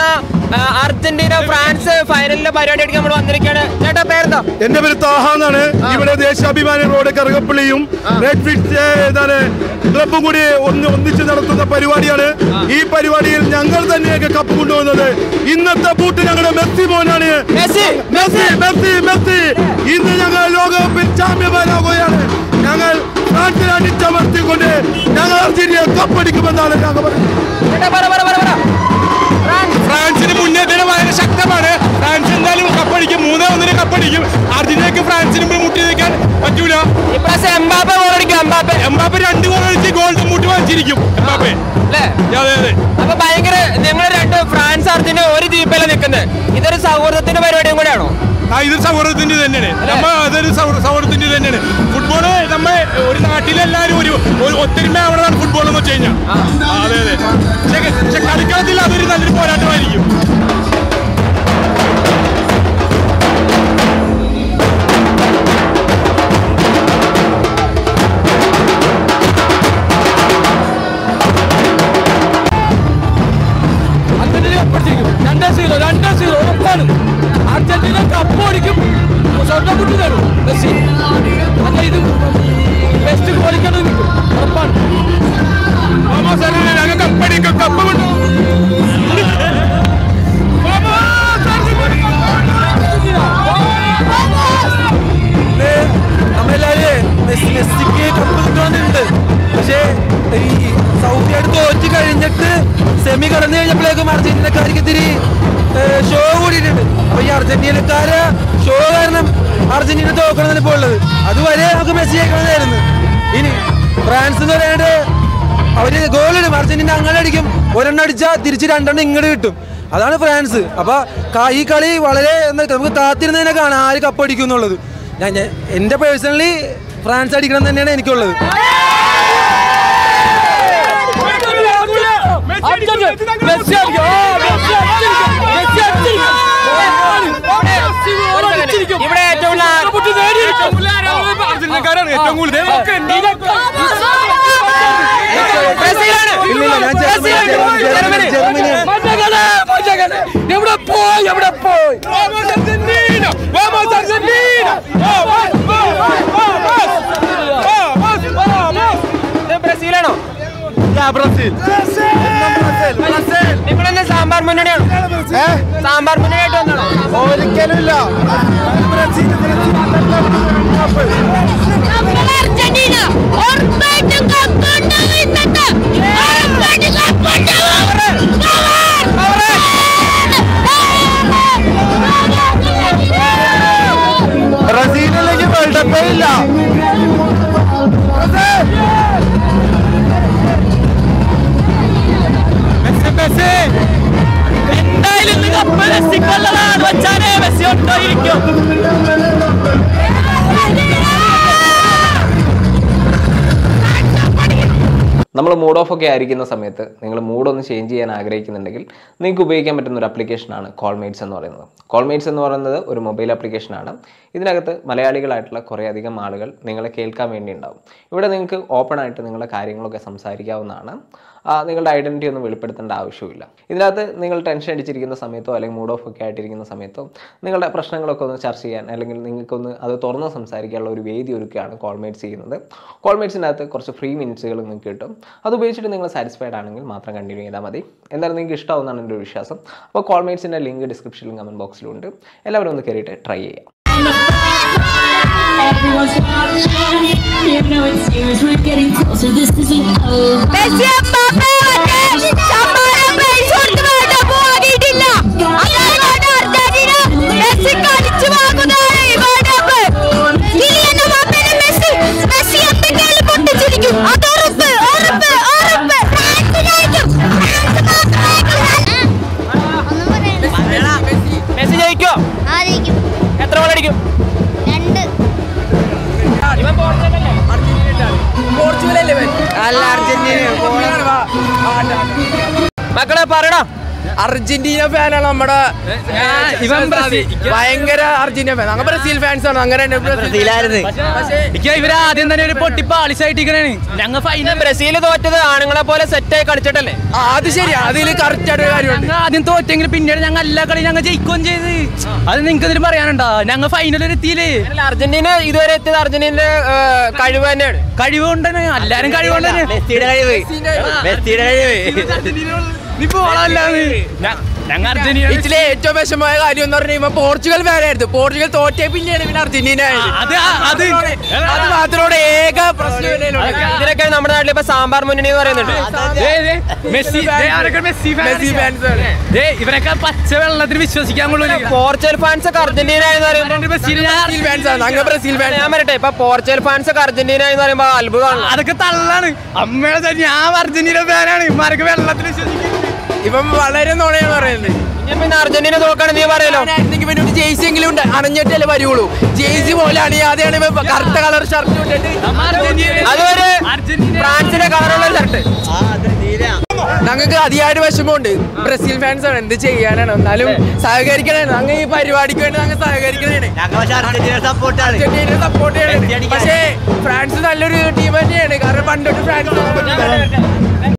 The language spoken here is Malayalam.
നടക്കുന്ന ആ, അർജന്റീന ഫ്രാൻസ് ഫൈനലിലെ പരിപാടിയായിട്ട് നമ്മൾ വന്നിരിക്കുകയാണ് ചേട്ടാ പേരെന്താ എന്റെ പേര് താഹ എന്നാണ് ഇവിടെ ദേശാഭിമാനി റോഡ് കറുകപ്പള്ളിയും റെഡ് ഫിറ്റ് എന്താണ് ക്ലബും കൂടി ഒന്ന് ഒന്നിച്ച് നടത്തുന്ന പരിപാടിയാണ് ഈ പരിപാടിയിൽ ഞങ്ങൾ തന്നെയൊക്കെ കപ്പ് കൊണ്ടുപോകുന്നത് ഇന്നത്തെ ബൂട്ട് ഞങ്ങളുടെ മെസ്സി മോനാണ് മെസ്സി മെസ്സി മെസ്സി മെസ്സി ഇന്ന് ഞങ്ങൾ ലോകകപ്പിൽ ചാമ്പ്യന്മാരാകുകയാണ് ഞങ്ങൾ ഫ്രാൻസിനെ അടിച്ചമർത്തിക്കൊണ്ട് ഞങ്ങൾ അർജന്റീന കപ്പടിക്കുമെന്നാണ് ഞങ്ങൾ പറയുന്നത് ചേട്ടാ പറ പറ പറ പറ ഫ്രാൻസ് ഫ്രാൻസിന് മുന്നേറ്റം വളരെ ശക്തമാണ് ഫ്രാൻസ് എന്തായാലും കപ്പടിക്കും മൂന്നേ ഒന്നിന് കപ്പടിക്കും അർജന്റീനക്ക് ഫ്രാൻസിന് മുമ്പിൽ മുട്ടി നിൽക്കാൻ പറ്റൂല ഇപ്രാവശ്യം എംബാപ്പെ ഗോളടിക്കും എംബാപ്പെ എംബാപ്പെ രണ്ട് ഗോൾ കളിച്ച് ഗോൾഡ് മുട്ടി വാങ്ങിച്ചിരിക്കും എംബാപ്പെ അല്ലേ അതെ അതെ അപ്പൊ ഭയങ്കര നിങ്ങൾ രണ്ട് ഫ്രാൻസ് അർജന്റീന ഒരു ദ്വീപല്ല നിൽക്കുന്നത് ഇതൊരു സൗഹൃദത്തിന്റെ പരിപാടിയും കൂടെയാണോ ആ ഇത് സൗഹൃദത്തിന്റെ തന്നെയാണ് നമ്മ അതൊരു സൗഹൃ- സൗഹൃദത്തിന്റെ തന്നെയാണ് ഫുട്ബോള് നമ്മ ഒരു നാട്ടിലെല്ലാവരും ഒരു ഒരു ഒത്തൊരുമ ആവണതാണ് ഫുട്ബോൾ എന്ന് വെച്ച് കഴിഞ്ഞാൽ അതെ അതെ പക്ഷെ പക്ഷെ കളിക്കളത്തിൽ അതൊരു നല്ലൊരു പോരാട്ടമായിരിക്കും അർജന്റീന കപ്പടിച്ചിരിക്കും രണ്ടേ സീറോ രണ്ടേ സീറോ ഉറപ്പാണ് അർജന്റീന കപ്പ് അടിക്കും സ്വർണ്ണം കുട്ടി തരും മെസ്സി അല്ല ഇത് ബെസ്റ്റ് ക്വാളിക്കണ്ട് നിൽക്കും ഉറപ്പാണ് ഞങ്ങൾ കപ്പടിക്കും കപ്പ് കൊണ്ട് നമ്മളെല്ലാരും മെസ്സി മെസ്സിക്ക് കപ്പ് കിട്ടുന്നുണ്ട് പക്ഷേ ഈ സൗദി അടുത്ത് തോറ്റ് കഴിഞ്ഞിട്ട് സെമി കടന്നു കഴിഞ്ഞപ്പോഴേക്കും അർജന്റീനക്കാർക്ക് ഇത്തിരി ഷോ കൂടിയിട്ടുണ്ട് അപ്പൊ ഈ അർജന്റീനക്കാര് ഷോ കാരണം അർജന്റീന തോക്കണം ഇപ്പോൾ ഉള്ളത് അതുവരെ നമുക്ക് മെസ്സി ജയിക്കണമെന്നായിരുന്നു ഇനി ഫ്രാൻസ് എന്ന് പറയാണ്ട് അവര് ഗോളിടും അർജന്റീന അങ്ങനെ അടിക്കും ഒരെണ്ണം അടിച്ചാൽ തിരിച്ച് രണ്ടെണ്ണം ഇങ്ങോട്ട് കിട്ടും അതാണ് ഫ്രാൻസ് അപ്പൊ ക- ഈ കളി വളരെ എന്താ നമുക്ക് കാത്തിരുന്നതിനെ കാണാം ആര് കപ്പടിക്കും എന്നുള്ളത് ഞാൻ ഞാൻ- എന്റെ പേഴ്സണലി ഫ്രാൻസ് അടിക്കണം തന്നെയാണ് എനിക്കുള്ളത് ഇവിടെ ഏറ്റവും അർജന്റീനക്കാരാണ് ഏറ്റവും കൂടുതൽ ബ്രസീലാണ് ഇല്ലില്ല, ഞാൻ ജർമ്മനി, ജർമ്മനി, ജർമ്മനി, ജർമ്മനി. എവിടെ പോയി എവിടെ പോയി ഇത് ബ്രസീലാണോ ബ്രസീൽ നിങ്ങൾ തന്നെ സാമ്പാർ മുന്നണിയാണോ സാമ്പാർ മുന്നണിയായിട്ട് വന്നാണോ ഒരിക്കലുമില്ല അർജന്റീന ഉറപ്പായിട്ടും കപ്പുണ്ടാവും ഇന്നത്തെ ഉറപ്പായിട്ടും കപ്പുണ്ടാവും ബ്രസീലിലേക്ക് വേൾഡ് കപ്പേ ഇല്ല എന്തായാലും ഇന്ന് കപ്പ് മെസ്സിക്കുള്ളതാണ് വെച്ചാലേ മെസ്സി ഉണ്ടായിരിക്കും നമ്മൾ മൂഡ് ഓഫ് ഒക്കെ ആയിരിക്കുന്ന സമയത്ത് നിങ്ങൾ മൂഡ് ഒന്ന് ചേഞ്ച് ചെയ്യാൻ ആഗ്രഹിക്കുന്നുണ്ടെങ്കിൽ നിങ്ങൾക്ക് ഉപയോഗിക്കാൻ പറ്റുന്ന ഒരു ആപ്ലിക്കേഷനാണ് കോൾമേറ്റ്സ് എന്ന് പറയുന്നത് കോൾമേറ്റ്സ് എന്ന് പറയുന്നത് ഒരു മൊബൈൽ ആപ്ലിക്കേഷനാണ് ഇതിനകത്ത് മലയാളികളായിട്ടുള്ള കുറേ അധികം ആളുകൾ നിങ്ങളെ കേൾക്കാൻ വേണ്ടി ഉണ്ടാവും ഇവിടെ നിങ്ങൾക്ക് ഓപ്പൺ ആയിട്ട് നിങ്ങളുടെ കാര്യങ്ങളൊക്കെ സംസാരിക്കാവുന്നതാണ് ആ, നിങ്ങളുടെ ഐഡൻറ്റിറ്റി ഒന്നും വെളിപ്പെടുത്തേണ്ട ആവശ്യമില്ല ഇതിനകത്ത് നിങ്ങൾ ടെൻഷൻ അടിച്ചിരിക്കുന്ന സമയത്തോ അല്ലെങ്കിൽ മൂഡ് ഓഫ് ഒക്കെ ആയിട്ടിരിക്കുന്ന സമയത്തോ നിങ്ങളുടെ പ്രശ്നങ്ങളൊക്കെ ഒന്ന് ചർച്ച ചെയ്യാൻ അല്ലെങ്കിൽ നിങ്ങൾക്കൊന്ന് അത് തുറന്ന് സംസാരിക്കാനുള്ള ഒരു വേദി ഒരുക്കുകയാണ് കോൾമേറ്റ്സ് ചെയ്യുന്നത് കോൾമേറ്റ്സിനകത്ത് കുറച്ച് ഫ്രീ മിനിറ്റ്സുകൾ നിങ്ങൾക്ക് കിട്ടും അത് ഉപയോഗിച്ചിട്ട് നിങ്ങൾ സാറ്റിസ്ഫൈഡ് ആണെങ്കിൽ മാത്രം കണ്ടിന്യൂ ചെയ്താൽ മതി എന്തായാലും നിങ്ങൾക്ക് ഇഷ്ടമാവുന്നതാണ് എൻ്റെ ഒരു വിശ്വാസം അപ്പോൾ കോൾമേറ്റ്സിൻ്റെ ലിങ്ക് ഡിസ്ക്രിപ്ഷനിലും കമൻറ്റ് ബോക്സിലും ഉണ്ട് എല്ലാവരും ഒന്ന് കയറിയിട്ട് ട്രൈ ചെയ്യാം Everyone's watching. You know it's serious. We're getting closer. This isn't over. Messi Mbappe വന്ന് സമ്മാനം പൈസ കൊടുത്ത് വേണ്ട പോകാനിട്ടില്ല അതാണ് അർജന്റീന മെസ്സി കളിച്ചു വാങ്ങുന്നതാണ് ഈ വേൾഡ് കപ്പ് കിലിയൻ എംബാപ്പെനെ മെസ്സി മെസ്സി എന്തെങ്കിലും പൊട്ടിച്ചിരിക്കും അത് ഉറപ്പ് ഉറപ്പ് ഉറപ്പ് ഫ്രാൻസിനായിരിക്കും ഫ്രാൻസ് മാത്രമായിരിക്കും മെസ്സി ജയിക്കോ ആയിരിക്കും എത്ര ഗോൾ അടിക്കും രണ്ട് ഇവൻ പോർച്ചുഗലല്ലേ അല്ല അർജന്റീന മക്കളെ പറയടാ അർജന്റീന ഫാനാണ് നമ്മുടെ ഇവൻ ബ്രസീൽ ഭയങ്കര അർജന്റീന ഫാൻ അങ്ങ് ബ്രസീൽ ഫാൻസ് ആണ് അങ്ങനെ എനിക്ക് ഇവര് ആദ്യം തന്നെ ഒരു പൊട്ടി പാളിസായിട്ടിരിക്കണേ ഞങ്ങൾ ഫൈനൽ ബ്രസീൽ തോറ്റത് ആണുങ്ങളെ പോലെ സെറ്റ് ആയി കളിച്ചിട്ടല്ലേ അത് ശരിയാ അതിൽ കറക്റ്റ് ആയിട്ട് ഒരു കാര്യമുണ്ട് ഞങ്ങൾ ആദ്യം തോറ്റെങ്കിൽ പിന്നീട് ഞങ്ങൾ എല്ലാ കളി ഞങ്ങൾ ജയിക്കുകയും ചെയ്ത് അത് നിങ്ങൾക്ക് ഇതിൽ പറയാനുണ്ടോ ഞങ്ങൾ ഫൈനൽ എത്തിയില്ലേ അല്ല, അർജന്റീന ഇതുവരെ എത്തിയത് അർജന്റീനയുടെ ഏഹ്, കഴിവ് തന്നെയാണ് കഴിവുകൊണ്ട് തന്നെ എല്ലാരും കഴിവുകൊണ്ട് തന്നെ മെസ്സിയുടെ കഴിവ് മെസ്സിയുടെ കഴിവ് നീ പോളല്ലാന്ന് ഞങ്ങൾ അർജന്റീന ഇതിലെ ഏറ്റവും വിഷമമായ കാര്യം എന്ന് പറഞ്ഞു കഴിയുമ്പോൾ പോർച്ചുഗൽ ഫാനായിരുന്നു പോർച്ചുഗൽ തോറ്റേ പിന്നെയാണ് പിന്നെ അർജന്റീന ആയത്. അത് അത് അത് മാത്രമാണ് ഏക പ്രശ്നം ഇതിനൊക്കെ നമ്മുടെ നാട്ടിൽ ഇപ്പൊ സാമ്പാർ മുന്നണി എന്ന് പറയുന്നുണ്ട് ദേ, ദേ, മെസ്സി ദേ, അവരൊക്കെ മെസ്സി മെസ്സി ഫാൻസ് ഫാൻസ് ആണ്. ദേ, ഇവരൊക്കെ പച്ച വെള്ളത്തിൽ വിശ്വസിക്കാൻ കൊള്ളൂല പോർച്ചുഗൽ ഫാൻസ് ഒക്കെ അർജന്റീന എന്ന് പറയുമ്പോൾ മെസ്സി ബ്രസീൽ ഫാൻസ് ആണ് അങ്ങ് ബ്രസീൽ ഫാൻ ഞാൻ പറയട്ടെ ഇപ്പൊ പോർച്ചുഗൽ ഫാൻസ് ഒക്കെ അർജന്റീന എന്ന് പറയുമ്പോൾ അത്ഭുതമാണ് അതൊക്കെ തള്ളാണ് അമ്മയുടെ തന്നെ ഞാൻ അർജന്റീന ഫാനാണ് ഇമാരൊക്കെ വെള്ളത്തിൽ വിശ്വസിക്കുന്നു ഇപ്പം വളരെ നുണയാണ് പറയുന്നത് പിന്നെ അർജന്റീന തോക്കാണ് നീ പറയലോ ജേഴ്സി എങ്കിലും ഉണ്ട് അണഞ്ഞിട്ടല്ലേ വരുള്ളൂ ജേഴ്സി പോലെ അണിയാതെയാണ് ഇവൻ കറുത്ത കളർ ഷർട്ട് ഇട്ടിട്ട് അതൊരു ഫ്രാൻസിന്റെ കളറുള്ള ഷർട്ട് ഞങ്ങൾക്ക് അതിയായിട്ട് വിഷമമുണ്ട് ബ്രസീൽ ഫാൻസ് ആണ് എന്ത് ചെയ്യാനാണ് എന്നാലും സഹകരിക്കണേ ഞങ്ങൾ ഈ പരിപാടിക്ക് വേണ്ടി ഞങ്ങൾ സഹകരിക്കണേ ഞങ്ങൾ പക്ഷെ അർജന്റീന സപ്പോർട്ടാണ് അർജന്റീന സപ്പോർട്ട് ചെയ്യണം പക്ഷേ ഫ്രാൻസ് നല്ലൊരു ടീം തന്നെയാണ് കാരണം പണ്ടോട്ട് ഫ്രാൻസ്